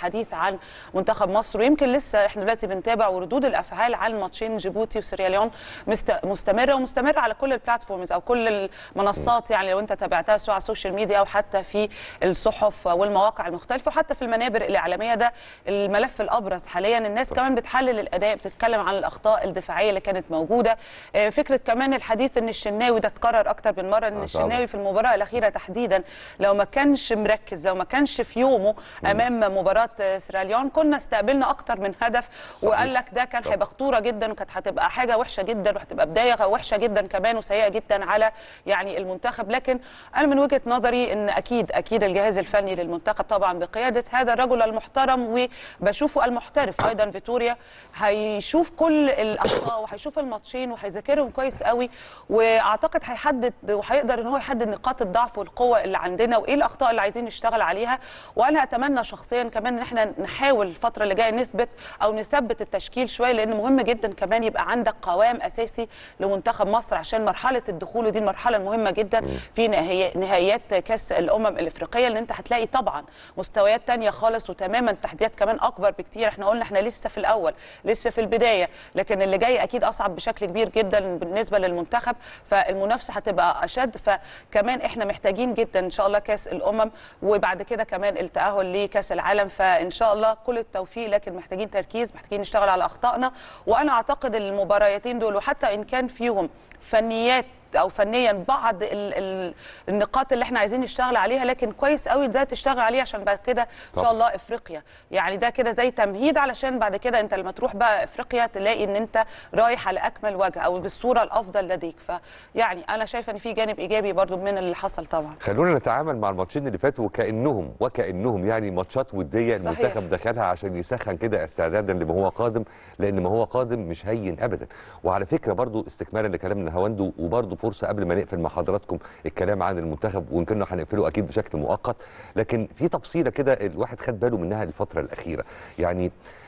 حديث عن منتخب مصر ويمكن لسه احنا دلوقتي بنتابع وردود الافعال عن ماتشين جيبوتي وسيراليون مست- مستمره ومستمره على كل البلاتفورمز او كل المنصات يعني لو انت تابعتها سواء على السوشيال ميديا او حتى في الصحف والمواقع المختلفه وحتى في المنابر الاعلاميه ده الملف الابرز حاليا الناس كمان بتحلل الاداء بتتكلم عن الاخطاء الدفاعيه اللي كانت موجوده آه، فكره كمان الحديث ان الشناوي ده اتكرر اكتر من مره ان طبعاً. الشناوي في المباراه الاخيره تحديدا لو ما كانش مركز لو ما كانش في يومه امام مباراه آه، سيراليون كنا استقبلنا اكتر من هدف وقال لك ده كان طبعاً. هيبقى خطوره جدا وكانت هتبقى حاجه وحشه جدا وهتبقى بدايه وحشه جدا كمان وسيئه جدا على يعني المنتخب لكن انا من وجهه نظري ان اكيد اكيد الجهاز الفني للمنتخب طبعا بقياده هذا الرجل المحترم وبشوفه المحترف ايضا فيتوريا هيشوف كل الاخطاء وهيشوف الماتشين وهيذاكرهم كويس قوي واعتقد هيحدد وهيقدر ان هو يحدد نقاط الضعف والقوه اللي عندنا وايه الاخطاء اللي عايزين نشتغل عليها وانا اتمنى شخصيا كمان ان احنا نحاول الفتره اللي جايه نثبت او نثبت التشكيل شويه لان مهم جدا كمان يبقى عندك قوام اساسي لمنتخب مصر عشان مرحله الدخول ودي المرحله المهمه جدا في نهاية- نهائيات كاس الامم الافريقيه اللي انت هتلاقي طبعا مستويات تانية خالص وتماما تحديات كمان اكبر بكتير احنا قلنا احنا لسه في الاول لسه في البدايه لكن اللي جاي اكيد اصعب بشكل كبير جدا بالنسبه للمنتخب فالمنافسه هتبقى اشد فكمان احنا محتاجين جدا ان شاء الله كاس الامم وبعد كده كمان التاهل لكاس العالم فان شاء الله كل التوفيق لكن محتاجين تركيز محتاجين نشتغل على اخطائنا وانا اعتقد المباريتين دول وحتى ان كان فيهم فنيات او فنيا بعض ال ال النقاط اللي احنا عايزين نشتغل عليها لكن كويس قوي ده تشتغل عليه عشان بعد كده ان شاء طبعا. الله افريقيا يعني ده كده زي تمهيد علشان بعد كده انت لما تروح بقى افريقيا تلاقي ان انت رايح على اكمل وجه او بالصوره الافضل لديك فيعني انا شايفه ان في جانب ايجابي برضو من اللي حصل طبعا خلونا نتعامل مع الماتشين اللي فاتوا وكانهم وكانهم يعني ماتشات وديه صحيح. المنتخب دخلها عشان يسخن كده استعدادا لما هو قادم لان ما هو قادم مش هين ابدا وعلى فكره برضو استكمالا لكلامنا هواندو وبرضو فرصه قبل ما نقفل مع حضراتكم الكلام عن المنتخب وان كنا هنقفله اكيد بشكل مؤقت لكن في تفصيله كده الواحد خد باله منها الفتره الاخيره يعني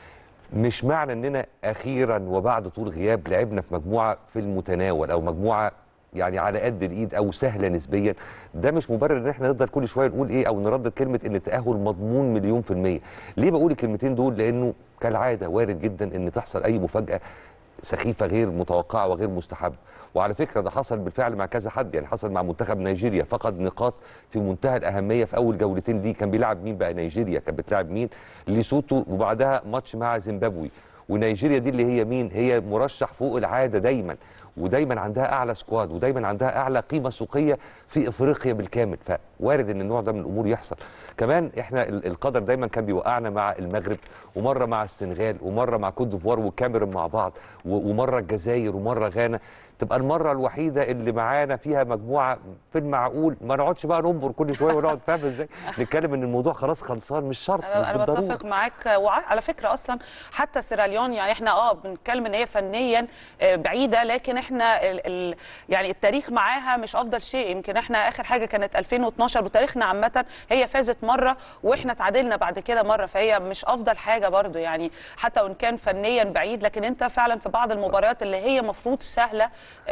مش معنى اننا اخيرا وبعد طول غياب لعبنا في مجموعه في المتناول او مجموعه يعني على قد الايد او سهله نسبيا ده مش مبرر ان احنا نفضل كل شويه نقول ايه او نردد كلمه ان التاهل مضمون مليون في الميه ليه بقول الكلمتين دول لانه كالعاده وارد جدا ان تحصل اي مفاجاه سخيفه غير متوقعه وغير مستحبه وعلى فكره ده حصل بالفعل مع كذا حد يعني حصل مع منتخب نيجيريا فقد نقاط في منتهى الاهميه في اول جولتين ليه كان بيلعب مين بقى نيجيريا كانت بتلعب مين ليسوتو وبعدها ماتش مع زيمبابوي ونيجيريا دي اللي هي مين هي مرشح فوق العاده دايما ودايما عندها اعلى سكواد ودايما عندها اعلى قيمه سوقيه في افريقيا بالكامل فوارد ان النوع ده من الامور يحصل كمان احنا ال- القدر دايما كان بيوقعنا مع المغرب ومره مع السنغال ومره مع كوت ديفوار والكاميرون مع بعض و- ومره الجزائر ومره غانا تبقى المره الوحيده اللي معانا فيها مجموعه في المعقول ما نقعدش بقى ننبر كل شويه ونقعد فاهم ازاي نتكلم ان الموضوع خلاص خلصان مش شرط مش انا أنا بالضرورة. بتفق معاك وعلى فكره اصلا حتى سيراليون يعني احنا اه بنتكلم ان هي فنيا آه، بعيده لكن احنا ال ال يعني التاريخ معاها مش افضل شيء يمكن احنا اخر حاجه كانت 2012 وتاريخنا عامه هي فازت مره واحنا تعادلنا بعد كده مره فهي مش افضل حاجه برضو يعني حتى وان كان فنيا بعيد لكن انت فعلا في بعض المباريات اللي هي مفروض سهله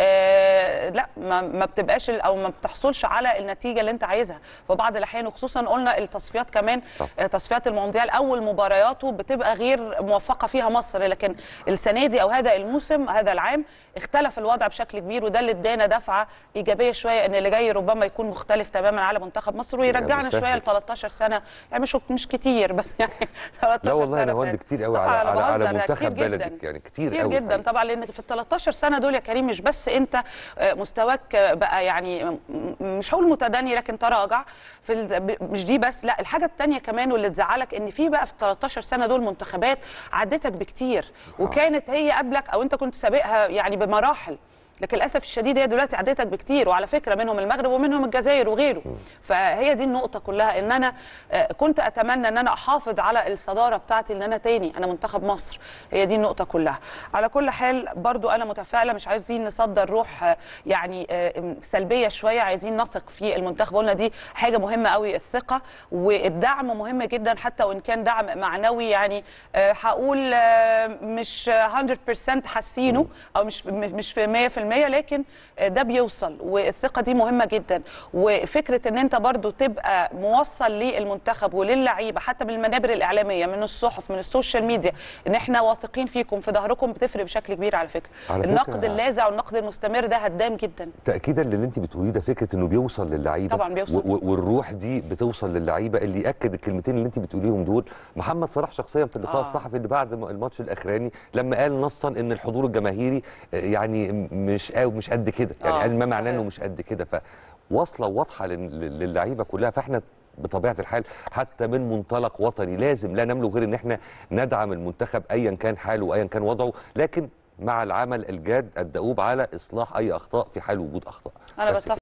آه لا ما, ما بتبقاش ال- او ما بتحصلش على النتيجه اللي انت عايزها في بعض الاحيان وخصوصا قلنا التصفيات كمان طبعا. آه، تصفيات المونديال اول مبارياته بتبقى غير موفقه فيها مصر لكن السنه دي او هذا الموسم هذا العام اختلف الوضع بشكل كبير وده اللي ادانا دفعه ايجابيه شويه ان اللي جاي ربما يكون مختلف تماما على منتخب مصر ويرجعنا مسهل. شويه ل 13 سنه يعني مش مش كتير بس يعني 13 لا والله سنه انا هوند فاتت. كتير قوي طبعاً على أنا على, على بهزر، ده منتخب كتير بلدك جداً. يعني كتير, كتير قوي جدا الحقيقة. طبعا لان في ال 13 سنه دول يا كريم مش بس انت آه، مستواك آه، بقى يعني م- مش هقول متدني لكن تراجع في ال- ب- مش دي بس لا الحاجه الثانيه كمان واللي تزعلك ان في بقى في ال 13 سنه دول منتخبات عدتك بكتير وكانت هي قبلك او انت كنت سابقها يعني بمراحل لكن للاسف الشديد هي دلوقتي عدتك بكتير وعلى فكره منهم المغرب ومنهم الجزائر وغيره فهي دي النقطه كلها ان انا آه، كنت اتمنى ان انا احافظ على الصداره بتاعتي ان انا تاني انا منتخب مصر هي دي النقطه كلها على كل حال برضو انا متفائله مش عايزين نصدر روح آه، يعني آه، سلبيه شويه عايزين نثق في المنتخب قلنا دي حاجه مهمه قوي الثقه والدعم مهم جدا حتى وان كان دعم معنوي يعني آه، هقول آه، مش 100% حاسينه او مش مش في 100% لكن ده بيوصل والثقه دي مهمه جدا وفكره ان انت برضو تبقى موصل للمنتخب وللعيبه حتى من المنابر الاعلاميه من الصحف من السوشيال ميديا ان احنا واثقين فيكم في ظهركم بتفرق بشكل كبير على فكره على فكرة- النقد اللاذع والنقد المستمر ده هدام جدا تاكيدا للي انت بتقوليه ده فكره انه بيوصل للعيبه طبعاً بيوصل. و- و- والروح دي بتوصل للعيبه اللي ياكد الكلمتين اللي انت بتقوليهم دول محمد صلاح شخصيا في اللقاء آه. آه. الصحفي اللي بعد م- الماتش الاخراني لما قال نصا ان الحضور الجماهيري آه، يعني مش قوي مش قد كده يعني آه، قال ما معناه صحيح. انه مش قد كده فواصله واضحه لل- لل- للعيبه كلها فاحنا بطبيعه الحال حتى من منطلق وطني لازم لا نملك غير ان احنا ندعم المنتخب ايا كان حاله وايا كان وضعه لكن مع العمل الجاد الدؤوب على اصلاح اي اخطاء في حال وجود اخطاء انا بس بتفق